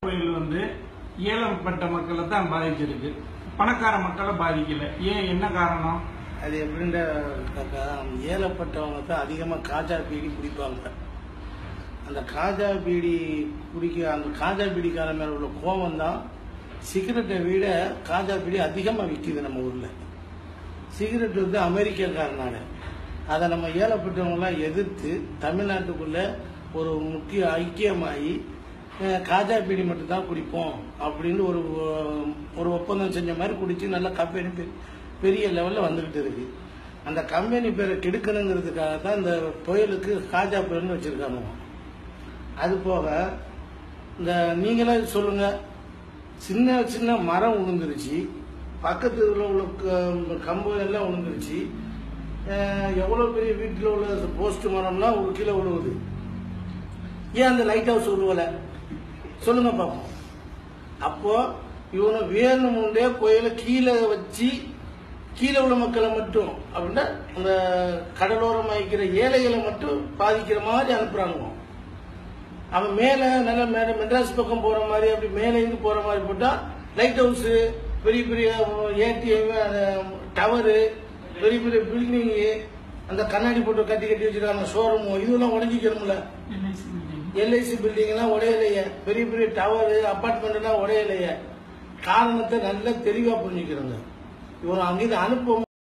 புயல் வந்து ஏழப்பட்ட மக்களை தான் பாதிச்சிருக்கு பணக்கார மக்களை பாதிக்கல ஏன் என்ன காரணம் அது எப்படின்றாக்கா ஏழப்பட்டவங்க தான் அதிகமாக காஜா பீடி குடிப்பாங்க அந்த காஜா பீடி குடிக்க அந்த காஜா பீடிக்கார மேல உள்ள கோபம் தான் சிகரெட்டை விட காஜா பீடி அதிகமாக விற்கிது நம்ம ஊரில் சிகரெட் வந்து அமெரிக்காக்காரனால அதை நம்ம ஏழப்பட்டவங்களாம் எதிர்த்து தமிழ்நாட்டுக்குள்ள ஒரு முக்கிய ஐக்கியமாகி அஹ், காஜா பீடி மட்டும் தான் குடிப்போம் அப்படின்னு ஒரு ஒரு ஒப்பந்தம் செஞ்ச மாதிரி குடிச்சு நல்ல கம்பெனி பெ- பெரிய லெவலில் வந்துகிட்டு இருக்கு அந்த கம்பெனி பேரை கெடுக்கணுங்கிறதுக்காக தான் இந்த புயலுக்கு காஜா புயல்னு வச்சிருக்காங்க அது போக இந்த நீங்களே சொல்லுங்க சின்ன சின்ன மரம் விழுந்துருச்சு பக்கத்து உள்ள உள்ள க- கம்பு எல்லாம் விழுந்துருச்சு அஹ் எவ்வளவு பெரிய வீட்டில் உள்ள போஸ்ட் மரம்லாம் ஒரு கீழே விழுவுது ஏன் அந்த லைட் ஹவுஸ் விழுவல சொல்லுங்க பாப்போம் அப்போ இவனை வேணுமுண்டே கோயிலை கீழே வச்சு கீழே உள்ள மக்களை மட்டும் அப்படின்னா அந்த கடலோரம் வைக்கிற ஏழைகளை மட்டும் பாதிக்கிற மாதிரி அனுப்புறாங்க அவன் மேல நல்ல மேல மெட்ராஸ் பக்கம் போற மாதிரி அப்படி மேல இருந்து போற மாதிரி போட்டா லைட் ஹவுஸ் பெரிய பெரிய ஏடிஎம் டவரு பெரிய பெரிய பில்டிங் அந்த கண்ணாடி போட்டு கட்டி கட்டி வச்சிருக்காங்க ஷோரூம் இதெல்லாம் உடஞ்சிக்கணும்ல எல்ஐசி பில்டிங் எல்லாம் உடையலையே பெரிய பெரிய டவர் அபார்ட்மெண்ட் எல்லாம் உடையலையே காரணத்தை நல்லா தெளிவா புரிஞ்சுக்கிறாங்க இவன் அங்கிருந்து அனுப்ப